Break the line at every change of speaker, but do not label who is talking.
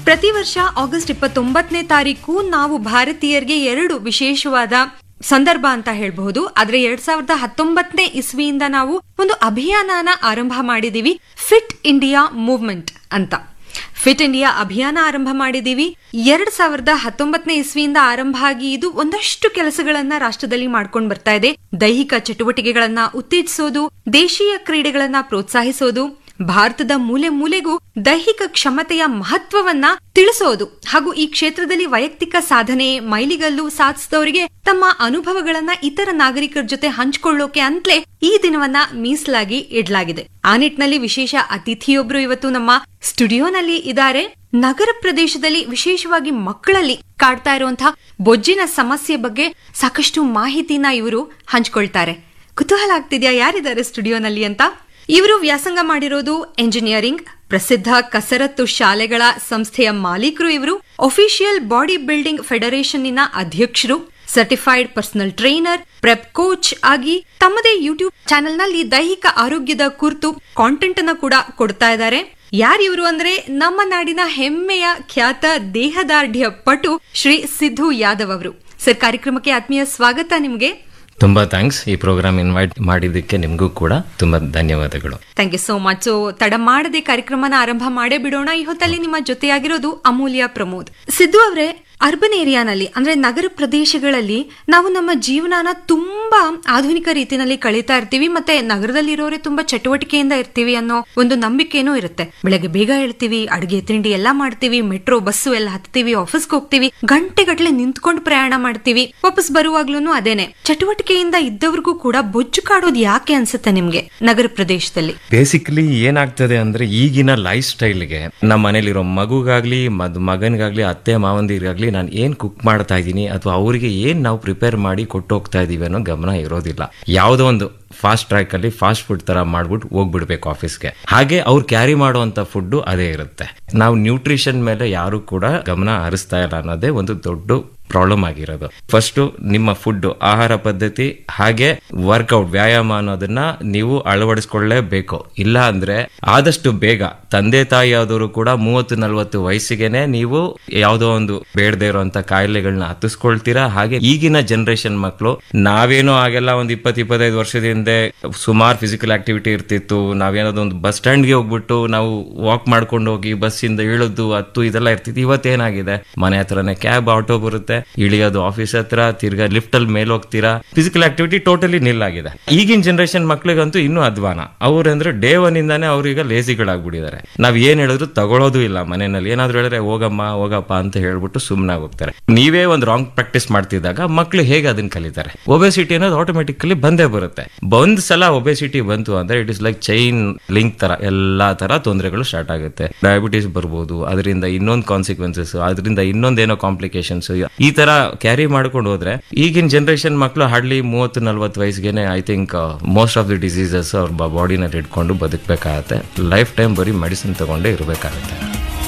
ಪ್ರತಿ ವರ್ಷ ಆಗಸ್ಟ್ ಇಪ್ಪತ್ತೊಂಬತ್ತನೇ ತಾರೀಕು ನಾವು ಭಾರತೀಯರಿಗೆ ಎರಡು ವಿಶೇಷವಾದ ಸಂದರ್ಭ ಅಂತ ಹೇಳಬಹುದು ಆದ್ರೆ ಎರಡ್ ಸಾವಿರದ ಹತ್ತೊಂಬತ್ತನೇ ಇಸ್ವಿಯಿಂದ ನಾವು ಒಂದು ಅಭಿಯಾನನ ಆರಂಭ ಮಾಡಿದೀವಿ ಫಿಟ್ ಇಂಡಿಯಾ ಮೂವ್ಮೆಂಟ್ ಅಂತ ಫಿಟ್ ಇಂಡಿಯಾ ಅಭಿಯಾನ ಆರಂಭ ಮಾಡಿದೀವಿ ಎರಡ್ ಸಾವಿರದ ಹತ್ತೊಂಬತ್ತನೇ ಇಸ್ವಿಯಿಂದ ಆರಂಭ ಆಗಿ ಇದು ಒಂದಷ್ಟು ಕೆಲಸಗಳನ್ನ ರಾಷ್ಟ್ರದಲ್ಲಿ ಮಾಡ್ಕೊಂಡು ಬರ್ತಾ ಇದೆ ದೈಹಿಕ ಚಟುವಟಿಕೆಗಳನ್ನ ಉತ್ತೇಜಿಸೋದು ದೇಶೀಯ ಕ್ರೀಡೆಗಳನ್ನ ಪ್ರೋತ್ಸಾಹಿಸೋದು ಭಾರತದ ಮೂಲೆ ಮೂಲೆಗೂ ದೈಹಿಕ ಕ್ಷಮತೆಯ ಮಹತ್ವವನ್ನ ತಿಳಿಸೋದು ಹಾಗೂ ಈ ಕ್ಷೇತ್ರದಲ್ಲಿ ವೈಯಕ್ತಿಕ ಸಾಧನೆ ಮೈಲಿಗಲ್ಲು ಸಾಧಿಸಿದವರಿಗೆ ತಮ್ಮ ಅನುಭವಗಳನ್ನ ಇತರ ನಾಗರಿಕರ ಜೊತೆ ಹಂಚಿಕೊಳ್ಳೋಕೆ ಅಂತಲೇ ಈ ದಿನವನ್ನ ಮೀಸಲಾಗಿ ಇಡಲಾಗಿದೆ ಆ ನಿಟ್ಟಿನಲ್ಲಿ ವಿಶೇಷ ಅತಿಥಿಯೊಬ್ರು ಇವತ್ತು ನಮ್ಮ ಸ್ಟುಡಿಯೋನಲ್ಲಿ ಇದ್ದಾರೆ ನಗರ ಪ್ರದೇಶದಲ್ಲಿ ವಿಶೇಷವಾಗಿ ಮಕ್ಕಳಲ್ಲಿ ಕಾಡ್ತಾ ಇರುವಂತಹ ಬೊಜ್ಜಿನ ಸಮಸ್ಯೆ ಬಗ್ಗೆ ಸಾಕಷ್ಟು ಮಾಹಿತಿನ ಇವರು ಹಂಚ್ಕೊಳ್ತಾರೆ ಕುತೂಹಲ ಆಗ್ತಿದ್ಯಾ ಯಾರಿದ್ದಾರೆ ಸ್ಟುಡಿಯೋನಲ್ಲಿ ಅಂತ ಇವರು ವ್ಯಾಸಂಗ ಮಾಡಿರೋದು ಎಂಜಿನಿಯರಿಂಗ್ ಪ್ರಸಿದ್ಧ ಕಸರತ್ತು ಶಾಲೆಗಳ ಸಂಸ್ಥೆಯ ಮಾಲೀಕರು ಇವರು ಅಫಿಷಿಯಲ್ ಬಾಡಿ ಬಿಲ್ಡಿಂಗ್ ಫೆಡರೇಷನ್ನಿನ ಅಧ್ಯಕ್ಷರು certified personal trainer prep coach ಆಗಿ ತಮ್ಮದೇ ಯೂಟ್ಯೂಬ್ ಚಾನೆಲ್ನಲ್ಲಿ ದೈಹಿಕ ಆರೋಗ್ಯದ ಕುರಿತು ಕಾಂಟೆಂಟ್ ಅನ್ನ ಕೂಡ ಕೊಡ್ತಾ ಇದ್ದಾರೆ ಯಾರಿವರು ಅಂದ್ರೆ ನಮ್ಮ ನಾಡಿನ ಹೆಮ್ಮೆಯ ಖ್ಯಾತ ದೇಹದಾರ್ಢ್ಯ ಪಟು ಶ್ರೀ ಸಿದ್ದು ಯಾದವ್ ಅವರು ಸರ್ ಕಾರ್ಯಕ್ರಮಕ್ಕೆ ಆತ್ಮೀಯ ಸ್ವಾಗತ ನಿಮಗೆ
ತುಂಬಾ ಥ್ಯಾಂಕ್ಸ್ ಈ ಪ್ರೋಗ್ರಾಮ್ ಇನ್ವೈಟ್ ಮಾಡಿದ್ದಕ್ಕೆ ನಿಮಗೂ ಕೂಡ ತುಂಬಾ ಧನ್ಯವಾದಗಳು
thank you so much so ತಡ ಮಾಡದೆ ಕಾರ್ಯಕ್ರಮನ ಆರಂಭ ಮಾಡೇ ಬಿಡೋಣ ಈ ಹೊತ್ತಲ್ಲಿ ನಿಮ್ಮ ಜೊತೆಯಾಗಿರೋದು ಅಮೂಲ್ಯ ಪ್ರಮೋದ್ ಸಿದ್ದು ಅವರೇ ಅರ್ಬನ್ ಏರಿಯಾನಲ್ಲಿ ಅಂದ್ರೆ ನಗರ ಪ್ರದೇಶಗಳಲ್ಲಿ ನಾವು ನಮ್ಮ ಜೀವನನ ತುಂಬಾ ಆಧುನಿಕ ರೀತಿಯಲ್ಲಿ ಕಳೀತಾ ಇರ್ತೀವಿ ಮತ್ತೆ ನಗರದಲ್ಲಿರೋರೆ ತುಂಬಾ ಚಟುವಟಿಕೆಯಿಂದ ಇರ್ತೀವಿ ಅನ್ನೋ ಒಂದು ನಂಬಿಕೆನೂ ಇರುತ್ತೆ ಬೆಳಗ್ಗೆ ಬೇಗ ಹೇಳ್ತೀವಿ ಅಡುಗೆ ತಿಂಡಿ ಎಲ್ಲಾ ಮಾಡ್ತೀವಿ ಮೆಟ್ರೋ ಬಸ್ಸು ಎಲ್ಲ ಹತ್ತೀವಿ ಆಫೀಸ್ಗೆ ಹೋಗ್ತೀವಿ ಗಂಟೆಗಟ್ಲೆ ನಿಂತ್ಕೊಂಡು ಪ್ರಯಾಣ ಮಾಡ್ತೀವಿ ವಾಪಸ್ ಬರುವಾಗ್ಲೂ ಅದೇನೆ ಚಟುವಟಿಕೆಯಿಂದ ಇದ್ದವ್ರಿಗೂ ಕೂಡ ಬೊಜ್ಜು ಕಾಡೋದು ಯಾಕೆ ಅನ್ಸುತ್ತೆ ನಿಮ್ಗೆ ನಗರ ಪ್ರದೇಶದಲ್ಲಿ
ಬೇಸಿಕಲಿ ಏನಾಗ್ತದೆ ಅಂದ್ರೆ ಈಗಿನ ಲೈಫ್ ಸ್ಟೈಲ್ಗೆ ನಮ್ಮ ಮನೇಲಿರೋ ಮಗುಗಾಗ್ಲಿ ಮದ್ ಮಗನಿಗಾಗ್ಲಿ ಅತ್ತೆ ಮಾವಂದಿರಿಗಾಗ್ಲಿ ನಾನು ಏನ್ ಕುಕ್ ಮಾಡ್ತಾ ಇದ್ದೀನಿ ಅಥವಾ ಅವರಿಗೆ ಏನ್ ನಾವು ಪ್ರಿಪೇರ್ ಮಾಡಿ ಕೊಟ್ಟು ಹೋಗ್ತಾ ಇದೀವಿ ಅನ್ನೋ ಗಮನ ಇರೋದಿಲ್ಲ ಯಾವುದೋ ಒಂದು ಫಾಸ್ಟ್ ಟ್ರ್ಯಾಕ್ ಅಲ್ಲಿ ಫಾಸ್ಟ್ ಫುಡ್ ತರ ಮಾಡ್ಬಿಟ್ಟು ಹೋಗ್ಬಿಡ್ಬೇಕು ಆಫೀಸ್ಗೆ ಹಾಗೆ ಅವ್ರು ಕ್ಯಾರಿ ಮಾಡುವಂತ ಫುಡ್ ಅದೇ ಇರುತ್ತೆ ನಾವು ನ್ಯೂಟ್ರಿಷನ್ ಮೇಲೆ ಯಾರು ಕೂಡ ಗಮನ ಹರಿಸ್ತಾ ಇಲ್ಲ ಅನ್ನೋದೇ ಒಂದು ದೊಡ್ಡ ಪ್ರಾಬ್ಲಮ್ ಆಗಿರೋದು ಫಸ್ಟ್ ನಿಮ್ಮ ಫುಡ್ ಆಹಾರ ಪದ್ಧತಿ ಹಾಗೆ ವರ್ಕೌಟ್ ವ್ಯಾಯಾಮ ಅನ್ನೋದನ್ನ ನೀವು ಅಳವಡಿಸ್ಕೊಳ್ಳೇಬೇಕು ಇಲ್ಲ ಅಂದ್ರೆ ಆದಷ್ಟು ಬೇಗ ತಂದೆ ತಾಯಿ ಆದವರು ಕೂಡ ಮೂವತ್ತು ನಲ್ವತ್ತು ವಯಸ್ಸಿಗೆನೆ ನೀವು ಯಾವುದೋ ಒಂದು ಬೇಡದೇ ಇರುವಂತ ಕಾಯಿಲೆಗಳನ್ನ ಹತ್ತಿಸ್ಕೊಳ್ತೀರಾ ಹಾಗೆ ಈಗಿನ ಜನರೇಷನ್ ಮಕ್ಕಳು ನಾವೇನೋ ಆಗೆಲ್ಲ ಒಂದು ಇಪ್ಪತ್ ಇಪ್ಪತ್ತೈದು ವರ್ಷದ ಹಿಂದೆ ಸುಮಾರು ಫಿಸಿಕಲ್ ಆಕ್ಟಿವಿಟಿ ಇರ್ತಿತ್ತು ನಾವೇನಾದ್ರು ಒಂದು ಬಸ್ ಸ್ಟ್ಯಾಂಡ್ಗೆ ಹೋಗ್ಬಿಟ್ಟು ನಾವು ವಾಕ್ ಮಾಡ್ಕೊಂಡು ಹೋಗಿ ಬಸ್ಸಿಂದ ಇಳಿದು ಹತ್ತು ಇದೆಲ್ಲ ಇರ್ತಿತ್ತು ಇವತ್ತೇನಾಗಿದೆ ಮನೆ ಹತ್ರನೇ ಕ್ಯಾಬ್ ಆಟೋ ಬರುತ್ತೆ ಇಳಿಯೋದು ಆಫೀಸ್ ಹತ್ರ ತಿರ್ಗಾ ಲಿಫ್ಟ್ ಅಲ್ಲಿ ಮೇಲೆ ಹೋಗ್ತೀರಾ ಫಿಸಿಕಲ್ ಆಕ್ಟಿವಿಟಿ ಟೋಟಲಿ ನಿಲ್ಲಾಗಿದೆ ಈಗಿನ ಜನರೇಷನ್ ಮಕ್ಳಿಗಂತೂ ಇನ್ನೂ ಅಧ್ವಾನ ಅವ್ರಂದ್ರೆ ಡೇ ಒನ್ ಇಂದಾನೆ ಅವ್ರೀಗ ಲೇಸಿಗಳಾಗ್ಬಿಟ್ಟಿದ್ದಾರೆ ನಾವ್ ಏನ್ ಹೇಳಿದ್ರು ತಗೊಳ್ಳೋದು ಇಲ್ಲ ಮನೆಯಲ್ಲಿ ಏನಾದ್ರು ಹೇಳಿದ್ರೆ ಹೋಗಮ್ಮ ಹೋಗಪ್ಪ ಅಂತ ಹೇಳ್ಬಿಟ್ಟು ಸುಮ್ಮನಾಗಿ ಹೋಗ್ತಾರೆ ನೀವೇ ಒಂದು ರಾಂಗ್ ಪ್ರಾಕ್ಟೀಸ್ ಮಾಡ್ತಿದ್ದಾಗ ಮಕ್ಳು ಹೇಗೆ ಅದನ್ನ ಕಲಿತಾರೆ ಒಬೆಸಿಟಿ ಅನ್ನೋದು ಆಟೋಮೆಟಿಕಲಿ ಬಂದೇ ಬರುತ್ತೆ ಒಂದ್ ಸಲ ಒಬೆಸಿಟಿ ಬಂತು ಅಂದ್ರೆ it is like chain link ತರ ಎಲ್ಲಾ ತರ ತೊಂದರೆಗಳು ಸ್ಟಾರ್ಟ್ ಆಗುತ್ತೆ ಡಯಾಬಿಟಿಸ್ ಬರ್ಬೋದು ಅದರಿಂದ ಇನ್ನೊಂದು ಕಾನ್ಸಿಕ್ವೆನ್ಸಸ್ ಅದರಿಂದ ಇನ್ನೊಂದೇನೋ ಕಾಂಪ್ಲಿಕೇಶನ್ಸ್ ಈ ತರ ಕ್ಯಾರಿ ಮಾಡ್ಕೊಂಡು ಹೋದ್ರೆ ಈಗಿನ ಜನರೇಷನ್ ಮಕ್ಕಳು ಹಾರ್ಡ್ಲಿ ಮೂವತ್ತು ನಲ್ವತ್ತು ವಯಸ್ಸಿಗೆ I think most of the diseases ಅವ್ರ ಬಾಡಿನಲ್ಲಿ ಇಟ್ಕೊಂಡು ಬದುಕಬೇಕಾಗತ್ತೆ ಲೈಫ್ ಟೈಮ್ ಬರೀ ಮೆಡಿಸಿನ್ ತಗೊಂಡೇ ಇರಬೇಕಾಗತ್ತೆ